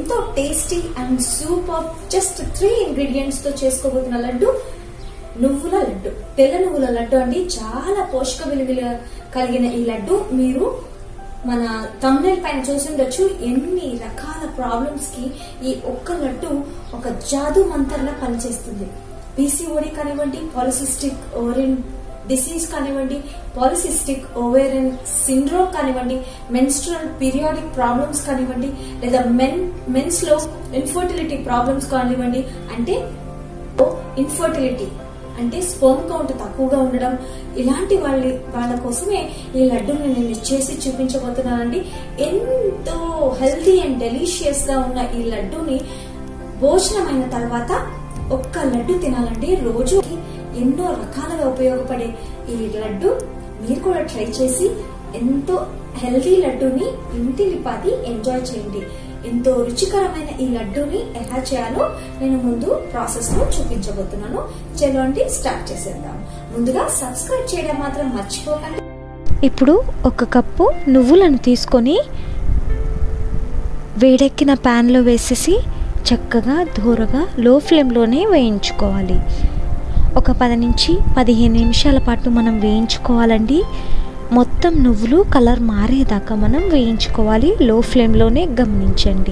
ఎంతో tasty and super just three ingredients తో చేసుకోబోతున్న లడ్డు నువ్వుల లడ్డు తెల్ల నువ్వుల లడ్డు అండి చాలా పోషక విలువలు కలిగిన ఈ లడ్డు మీరు మన తమ్నెల్ పైన చూసిండొచ్చు ఎన్ని రకాల ప్రాబ్లమ్స్ కి ఈ ఒక్క లడ్డు ఒక జాదు మంతర్లా పనిచేస్తుంది పీసీఓడి కానివ్వండి పాలిసిస్టిక్ ఓరియన్ డిసీజ్ కానివ్వండి పాలిసిస్టిక్ ఓవేరియన్ సిండ్రోమ్ కానివ్వండి మెన్స్ట్రల్ పీరియాడిక్ ప్రాబ్లమ్స్ కానివ్వండి లేదా మెన్ మెన్స్ లో ఇన్ఫర్టిలిటీ ప్రాబ్లమ్స్ కానివ్వండి అంటే ఇన్ఫర్టిలిటీ అంటే స్పోమ్ కౌంట్ తక్కువగా ఉండడం ఇలాంటి వాళ్ళ వాళ్ళ కోసమే ఈ లడ్డూని నేను చేసి చూపించబోతున్నానండి ఎంతో హెల్తీ అండ్ డెలిషియస్ గా ఉన్న ఈ లడ్డూని భోజనమైన తర్వాత ఒక్క లడ్డు తినాలండి రోజు ఎన్నో రకాలుగా ఉపయోగపడే ఈ లడ్డు మీరు కూడా ట్రై చేసి ఎంతో హెల్తీ లడ్డూని ఇంటిలిపాది ఎంజాయ్ చేయండి ఎంతో రుచికరమైన ఈ లడ్డూని ఎలా చేయాలో నేను ముందు ప్రాసెస్ లో చూపించబోతున్నాను చలో అండి స్టార్ట్ చేసేద్దాం ముందుగా సబ్స్క్రైబ్ చేయడం మాత్రం మర్చిపోకండి ఇప్పుడు ఒక కప్పు నువ్వులను తీసుకొని వేడెక్కిన ప్యాన్లో వేసేసి చక్కగా దూరగా లో ఫ్లేమ్లోనే వేయించుకోవాలి ఒక పది నుంచి పదిహేను నిమిషాల పాటు మనం వేయించుకోవాలండి మొత్తం నువ్వులు కలర్ మారేదాకా మనం వేయించుకోవాలి లో ఫ్లేమ్లోనే గమనించండి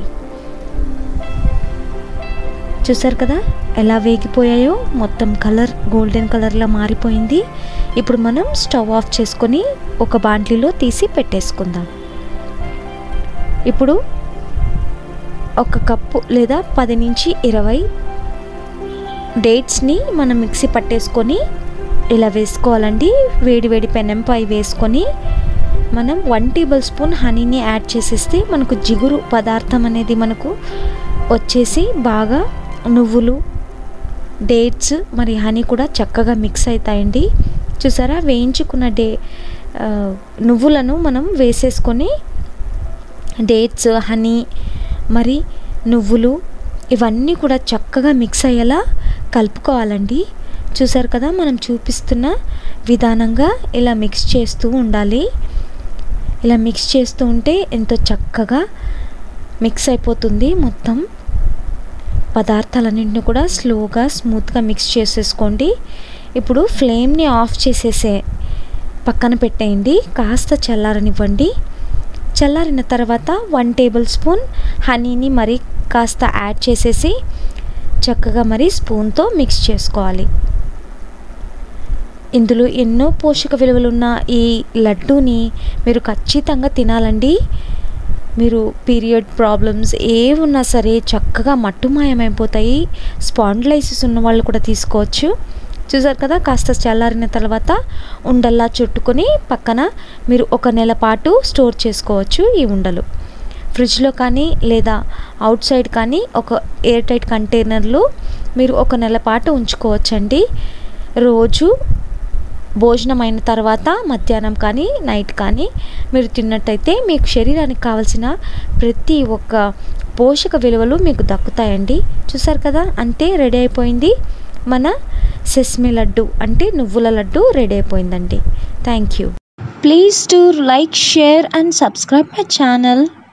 చూసారు కదా ఎలా వేగిపోయాయో మొత్తం కలర్ గోల్డెన్ కలర్లో మారిపోయింది ఇప్పుడు మనం స్టవ్ ఆఫ్ చేసుకొని ఒక బాండ్లీలో తీసి పెట్టేసుకుందాం ఇప్పుడు ఒక కప్పు లేదా పది నుంచి ఇరవై డేట్స్ని మనం మిక్సీ పట్టేసుకొని ఇలా వేసుకోవాలండి వేడి వేడి పెనంపై వేసుకొని మనం వన్ టేబుల్ స్పూన్ హనీని యాడ్ చేసేస్తే మనకు జిగురు పదార్థం అనేది మనకు వచ్చేసి బాగా నువ్వులు డేట్స్ మరి హనీ కూడా చక్కగా మిక్స్ అవుతాయండి చూసారా వేయించుకున్న డే నువ్వులను మనం వేసేసుకొని డేట్స్ హనీ మరి నువ్వులు ఇవన్నీ కూడా చక్కగా మిక్స్ అయ్యేలా కలుపుకోవాలండి చూసారు కదా మనం చూపిస్తున్న విధానంగా ఇలా మిక్స్ చేస్తూ ఉండాలి ఇలా మిక్స్ చేస్తూ ఉంటే ఎంతో చక్కగా మిక్స్ అయిపోతుంది మొత్తం పదార్థాలన్నింటిని కూడా స్లోగా స్మూత్గా మిక్స్ చేసేసుకోండి ఇప్పుడు ఫ్లేమ్ని ఆఫ్ చేసేసే పక్కన పెట్టేయండి కాస్త చల్లారనివ్వండి చల్లారిన తర్వాత వన్ టేబుల్ స్పూన్ హనీని మరి కాస్త యాడ్ చేసేసి చక్కగా మరి స్పూన్తో మిక్స్ చేసుకోవాలి ఇందులో ఎన్నో పోషక విలువలున్న ఈ లడ్డూని మీరు ఖచ్చితంగా తినాలండి మీరు పీరియడ్ ప్రాబ్లమ్స్ ఏ ఉన్నా సరే చక్కగా మట్టుమాయమైపోతాయి స్పాండ్లైసిస్ ఉన్న వాళ్ళు కూడా తీసుకోవచ్చు చూసారు కదా కాస్త చల్లారిన తర్వాత ఉండల్లా చుట్టుకొని పక్కన మీరు ఒక నెల పాటు స్టోర్ చేసుకోవచ్చు ఈ ఉండలు ఫ్రిడ్జ్లో కానీ లేదా అవుట్ సైడ్ కానీ ఒక ఎయిర్ టైట్ కంటైనర్లో మీరు ఒక నెల పాటు ఉంచుకోవచ్చండి రోజు భోజనం అయిన తర్వాత మధ్యాహ్నం కానీ నైట్ కానీ మీరు తిన్నట్టయితే మీకు శరీరానికి కావలసిన ప్రతి ఒక్క పోషక విలువలు మీకు దక్కుతాయండి చూసారు కదా అంతే రెడీ అయిపోయింది మన సెస్మి లడ్డు అంటే నువ్వుల లడ్డు రెడీ అయిపోయిందండి thank you please to like share and subscribe my channel